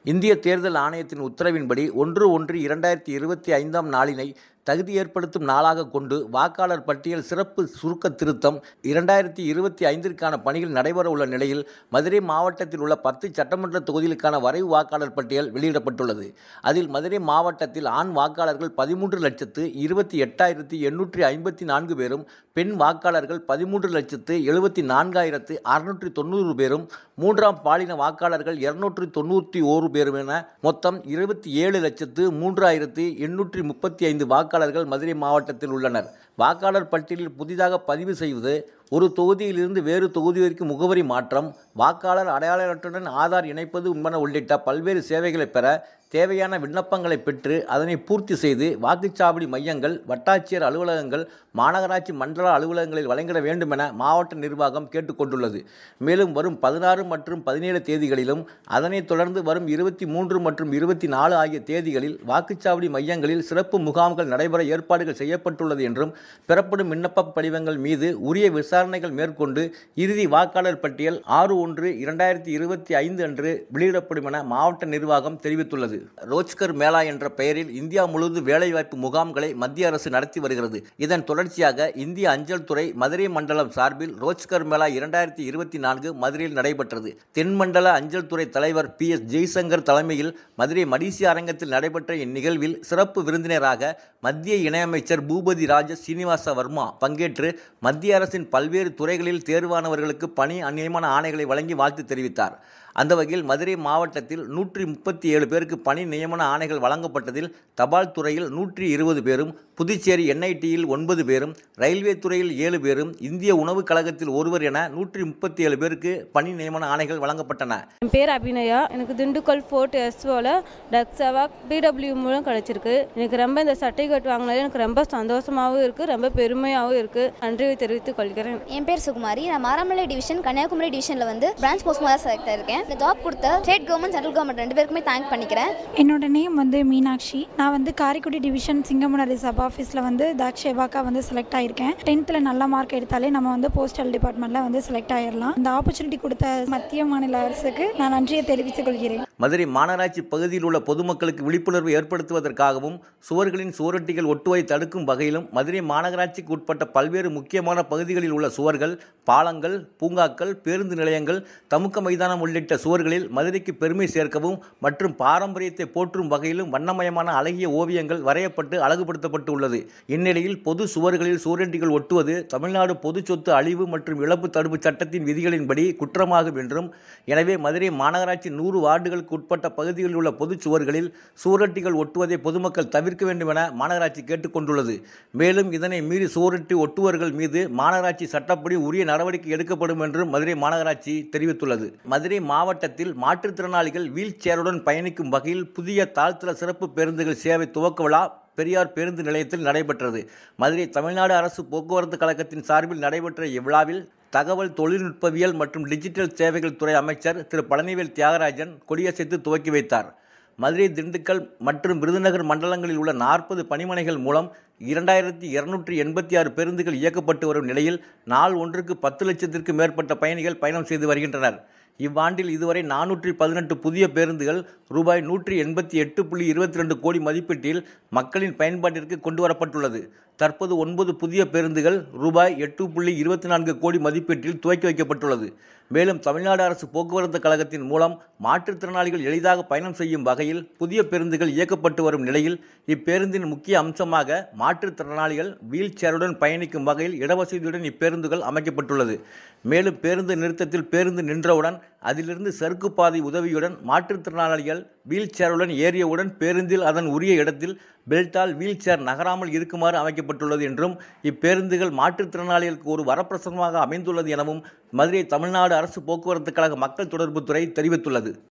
இந்திய தேர்தல் ஆணையத்தின் உத்தரவின்படி ஒன்று ஒன்று இரண்டாயிரத்தி இருபத்தி ஐந்தாம் நாளினை தகுதி ஏற்படுத்தும் நாளாக கொண்டு வாக்காளர் பட்டியல் சிறப்பு சுருக்க திருத்தம் இரண்டாயிரத்தி இருபத்தி ஐந்திற்கான பணிகள் நடைபெற உள்ள நிலையில் மதுரை மாவட்டத்தில் உள்ள பத்து சட்டமன்ற தொகுதிகளுக்கான வரைவு வாக்காளர் பட்டியல் வெளியிடப்பட்டுள்ளது அதில் மதுரை மாவட்டத்தில் ஆண் வாக்காளர்கள் பதிமூன்று லட்சத்து இருபத்தி எட்டாயிரத்தி எண்ணூற்றி ஐம்பத்தி நான்கு பேரும் பெண் வாக்காளர்கள் பதிமூன்று லட்சத்து எழுபத்தி நான்காயிரத்து அறுநூற்றி தொண்ணூறு பேரும் மூன்றாம் பாலின வாக்காளர்கள் இருநூற்றி தொண்ணூற்றி ஓரு பேரும் என மொத்தம் இருபத்தி ஏழு லட்சத்து மூன்றாயிரத்து எண்ணூற்றி முப்பத்தி ஐந்து வாக்காளர்கள் மதுரை மாவட்டத்தில் உள்ளனர் வாக்காளர் பட்டியலில் புதிதாக பதிவு செய்வது ஒரு தொகுதியிலிருந்து வேறு தொகுதிக்கு முகவரி மாற்றம் வாக்காளர் அடையாள அட்டையுடன் ஆதார் இணைப்பது என்பன உள்ளிட்ட பல்வேறு சேவைகளை பெற தேவையான விண்ணப்பங்களை பெற்று அதனை பூர்த்தி செய்து வாக்குச்சாவடி மையங்கள் வட்டாட்சியர் அலுவலகங்கள் மாநகராட்சி மண்டல அலுவலகங்களில் வழங்கிட வேண்டும் என மாவட்ட நிர்வாகம் கேட்டுக்கொண்டுள்ளது மேலும் வரும் பதினாறு மற்றும் பதினேழு தேதிகளிலும் அதனைத் தொடர்ந்து வரும் இருபத்தி மூன்று மற்றும் இருபத்தி நாலு ஆகிய தேதிகளில் வாக்குச்சாவடி மையங்களில் சிறப்பு முகாம்கள் நடைபெற ஏற்பாடுகள் செய்யப்பட்டுள்ளது என்றும் பெறப்படும் விண்ணப்ப படிவங்கள் மீது உரிய விசாரணைகள் மேற்கொண்டு இறுதி வாக்காளர் பட்டியல் ஆறு ஒன்று இரண்டாயிரத்தி இருபத்தி ஐந்து அன்று வெளியிடப்படும் என மாவட்ட நிர்வாகம் தெரிவித்துள்ளது ரோஜ்கர் மேளா என்ற பெயரில் இந்தியா முழுவதும் வேலைவாய்ப்பு முகாம்களை மத்திய அரசு நடத்தி வருகிறது இதன் தொடர்ச்சியாக இந்திய அஞ்சல் துறை மதுரை மண்டலம் சார்பில் ரோஜ்கர் மேளா இரண்டாயிரத்தி இருபத்தி நான்கு மதுரையில் நடைபெற்றது தென்மண்டல அஞ்சல் துறை தலைவர் பி எஸ் ஜெய்சங்கர் தலைமையில் மதுரை மடிசி அரங்கத்தில் நடைபெற்ற இந்நிகழ்வில் சிறப்பு விருந்தினராக மத்திய இணையமைச்சர் பூபதி ராஜ சீனிவாச வர்மா பங்கேற்று மத்திய அரசின் பல்வேறு துறைகளில் தேர்வானவர்களுக்கு பணி நியமன ஆணைகளை வழங்கி வாழ்த்து தெரிவித்தார் அந்த வகையில் மதுரை மாவட்டத்தில் நூற்றி முப்பத்தி ஏழு பேருக்கு பணி நியமன ஆணைகள் வழங்கப்பட்டதில் தபால் துறையில் நூற்றி இருபது பேரும் புதுச்சேரி என்ஐடியில் ஒன்பது பேரும் ரயில்வே துறையில் ஏழு பேரும் இந்திய உணவுக் கழகத்தில் ஒருவர் என நூற்றி முப்பத்தி ஏழு பேருக்கு பணி நியமன ஆணைகள் வழங்கப்பட்டன என் பேர் அபிநயா எனக்கு திண்டுக்கல் ஃபோர்ட் எஸ்ஓவில் டக்ஸாவா பிடபிள்யூ மூலம் கிடச்சிருக்கு எனக்கு ரொம்ப இந்த சர்டிஃபிகேட் வாங்கினது எனக்கு ரொம்ப சந்தோஷமாகவும் இருக்குது ரொம்ப பெருமையாகவும் இருக்குது நன்றியை தெரிவித்துக் கொள்கிறேன் என் பேர் சுகுமாரி நான் மாராமலை டிவிஷன் கன்னியாகுமரி டிவிஷனில் வந்து பிரான்ச் போஸ்ட் மாதிரி செலக்ட் ஆயிருக்கேன் இந்த ஜாப் கொடுத்த ஸ்டேட் கவர்மெண்ட் சென்ட்ரல் கவர்மெண்ட் ரெண்டு பேருக்குமே தேங்க் பண்ணிக்கிறேன் என்னோட நேம் வந்து மீனாட்சி நான் வந்து காரைக்குடி டிவிஷன் சிங்கமுனரி சப் ஆஃபீஸில் வந்து தாக்ஷேவாக்கா வந்து செலக்ட் ஆயிருக்கேன் டென்த்தில் நல்ல மார்க் எடுத்தாலே நம்ம வந்து போஸ்டல் டிபார்ட்மெண்ட்டில் வந்து செலக்ட் ஆயிடலாம் இந்த ஆப்பர்ச்சுனிட்டி கொடுத்த மத்திய மாநில அரசுக்கு நான் நன்றியை தெரிவித்துக் கொள்கிறேன் மதுரை மாநகராட்சி பகுதியில் உள்ள பொதுமக்களுக்கு விழிப்புணர்வு ஏற்படுத்துவதற்காகவும் சுவர்களின் சுவரொட்டிகள் ஒட்டுவதை தடுக்கும் வகையிலும் மதுரை மாநகராட்சிக்கு உட்பட்ட பல்வேறு முக்கியமான பகுதிகளில் உள்ள சுவர்கள் பாலங்கள் பூங்காக்கள் பேருந்து நிலையங்கள் தமுக்க மைதானம் உள்ளிட்ட சுவர்களில் மதுரைக்கு பெருமை சேர்க்கவும் மற்றும் பாரம்பரியத்தை போற்றும் வகையிலும் வண்ணமயமான அழகிய ஓவியங்கள் வரையப்பட்டு அழகுபடுத்தப்பட்டு உள்ளது இந்நிலையில் பொது சுவர்களில் சுவரொட்டிகள் ஒட்டுவது தமிழ்நாடு பொது சொத்து அழிவு மற்றும் இழப்பு தடுப்பு சட்டத்தின் விதிகளின்படி குற்றமாகும் என்றும் எனவே மதுரை மாநகராட்சி நூறு வார்டுகளுக்கு உட்பட்ட பகுதிகளில் உள்ள பொது சுவர்களில் சுவரொட்டிகள் ஒட்டுவதை பொதுமக்கள் தவிர்க்க வேண்டும் என மாநகராட்சி கேட்டுக்கொண்டுள்ளது மேலும் இதனை மீறி சுவரொட்டி ஒட்டுவர்கள் மீது மாநகராட்சி சட்டப்படி உரிய நடவடிக்கை எடுக்கப்படும் என்றும் மதுரை மாநகராட்சி தெரிவித்துள்ளது மதுரை மாவட்டத்தில் மாற்றுத்திறனாளிகள் வீல் சேருடன் பயணிக்கும் வகையில் புதிய தாழ்த்தள சிறப்பு பேருந்துகள் சேவை துவக்க விழா பெரியார் பேருந்து நிலையத்தில் நடைபெற்றது மதுரை தமிழ்நாடு அரசு போக்குவரத்து கழகத்தின் சார்பில் நடைபெற்ற இவ்விழாவில் தகவல் தொழில்நுட்பவியல் மற்றும் டிஜிட்டல் சேவைகள் துறை அமைச்சர் திரு பழனிவேல் தியாகராஜன் கொடியசைத்து துவக்கி வைத்தார் மதுரை திண்டுக்கல் மற்றும் விருதுநகர் மண்டலங்களில் உள்ள நாற்பது பணிமனைகள் மூலம் இரண்டாயிரத்தி இருநூற்றி எண்பத்தி ஆறு பேருந்துகள் இயக்கப்பட்டு வரும் நிலையில் நாள் ஒன்றுக்கு பத்து லட்சத்திற்கு மேற்பட்ட பயணிகள் பயணம் செய்து வருகின்றனர் இவ்வாண்டில் இதுவரை நானூற்றி பதினெட்டு புதிய பேருந்துகள் ரூபாய் நூற்றி எண்பத்தி எட்டு புள்ளி இருபத்தி ரெண்டு கோடி மதிப்பீட்டில் மக்களின் பயன்பாட்டிற்கு கொண்டு வரப்பட்டுள்ளது தற்போது ஒன்பது புதிய பேருந்துகள் ரூபாய் எட்டு புள்ளி இருபத்தி நான்கு கோடி மதிப்பீட்டில் துவக்கி வைக்கப்பட்டுள்ளது மேலும் தமிழ்நாடு அரசு போக்குவரத்து கழகத்தின் மூலம் மாற்றுத்திறனாளிகள் எளிதாக பயணம் செய்யும் வகையில் புதிய பேருந்துகள் இயக்கப்பட்டு வரும் நிலையில் இப்பேருந்தின் முக்கிய அம்சமாக மாற்றுத்திறனாளிகள் வீல் சேருடன் பயணிக்கும் வகையில் இடவசதியுடன் இப்பேருந்துகள் அமைக்கப்பட்டுள்ளது மேலும் பேருந்து நிறுத்தத்தில் பேருந்து நின்றவுடன் அதிலிருந்து சறுக்கு பாதை உதவியுடன் மாற்றுத்திறனாளிகள் வீல் சேருடன் ஏறியவுடன் பேருந்தில் அதன் உரிய இடத்தில் பெல்ட்டால் வீல் சேர் நகராமல் இருக்குமாறு அமைக்கப்பட்டுள்ளது என்றும் இப்பேருந்துகள் மாற்றுத்திறனாளிகளுக்கு ஒரு வரப்பிரசாதமாக அமைந்துள்ளது எனவும் மதுரை தமிழ்நாடு அரசு போக்குவரத்து கழக மக்கள் தொடர்புத்துறை தெரிவித்துள்ளது